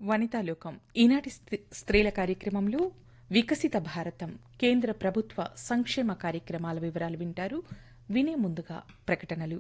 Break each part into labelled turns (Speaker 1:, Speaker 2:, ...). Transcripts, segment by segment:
Speaker 1: వనితాలోకం ఈనాటి స్త్రీ- స్త్రీల కార్యక్రమంలో వికసిత భారతం కేంద్ర ప్రభుత్వ సంక్షేమ కార్యక్రమాల వివరాలు వింటారు వినే ముందుగా ప్రకటనలు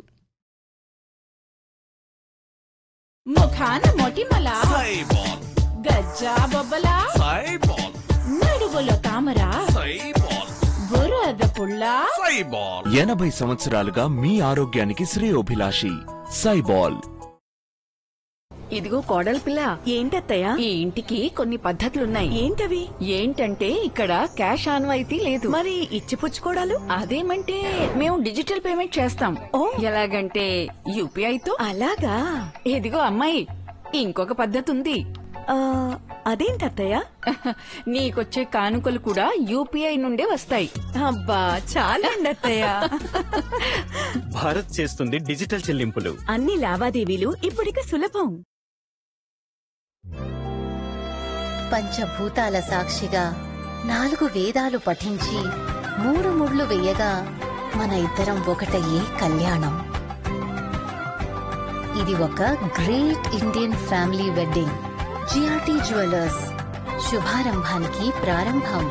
Speaker 2: ముఖాన మొటిమల
Speaker 3: సైబాల్
Speaker 2: గజ్జా బొబ్బల
Speaker 3: సైబాల్
Speaker 2: నడువులో తామర
Speaker 3: సైబాల్
Speaker 2: బురద పుల్ల
Speaker 3: సైబాల్
Speaker 4: ఎనభై సంవత్సరాలుగా మీ ఆరోగ్యానికి శ్రేయోభిలాషి సైబాల్
Speaker 5: ఇదిగో కోడలి పిల్ల
Speaker 6: ఏంటత్తయ్య
Speaker 5: ఈ ఇంటికి కొన్ని పద్ధతులున్నాయి
Speaker 6: ఏంటవి
Speaker 5: ఏంటంటే ఇక్కడ క్యాష్ ఆన్వాయితీ లేదు
Speaker 6: మరి ఇచ్చిపుచ్చుకోడాలు
Speaker 5: అదేమంటే మేము డిజిటల్ పేమెంట్ చేస్తాం
Speaker 6: ఓ.
Speaker 5: ఎలాగంటే యూపీఐ తో
Speaker 6: అలాగా
Speaker 5: ఇదిగో అమ్మాయి ఇంకొక పద్ధతి ఉంది
Speaker 6: ఆ, అదేంటత్తయ్య
Speaker 5: నీకొచ్చే కానుకలు కూడా యూపీఐ నుండే వస్తాయి
Speaker 6: అబ్బా చాలండి అత్తయ్య
Speaker 7: భారత్ చేస్తుంది డిజిటల్ చెల్లింపులు
Speaker 6: అన్ని లావాదేవీలు ఇప్పుడిక సులభం
Speaker 8: పంచభూతాల సాక్షిగా నాలుగు వేదాలు పఠించి మూడు ముళ్ళు వేయగా మన ఇద్దరం ఒకటయ్యే కళ్యాణం ఇది ఒక great Indian family wedding GRT jewellers శుభారంభానికి ప్రారంభం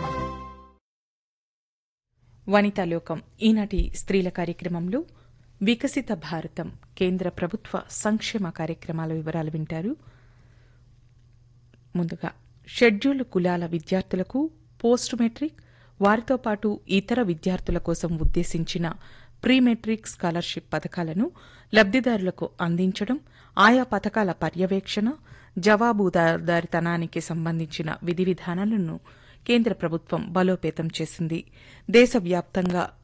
Speaker 1: వనితాలోకం ఈనాటి స్త్రీల కార్యక్రమంలో వికసిత భారతం కేంద్ర ప్రభుత్వ సంక్షేమ కార్యక్రమాల వివరాలు వింటారు ముందుగా షెడ్యూల్డ్ కులాల విద్యార్థులకు పోస్ట్ మెట్రిక్ వారితో పాటు ఇతర విద్యార్థుల కోసం ఉద్దేశించిన ప్రీ మెట్రిక్ స్కాలర్షిప్ పథకాలను లబ్దిదారులకు అందించడం ఆయా పథకాల పర్యవేక్షణ జవాబుదారితనానికి సంబంధించిన విధి విధానాలను కేంద్ర ప్రభుత్వం బలోపేతం చేసింది దేశవ్యాప్తంగా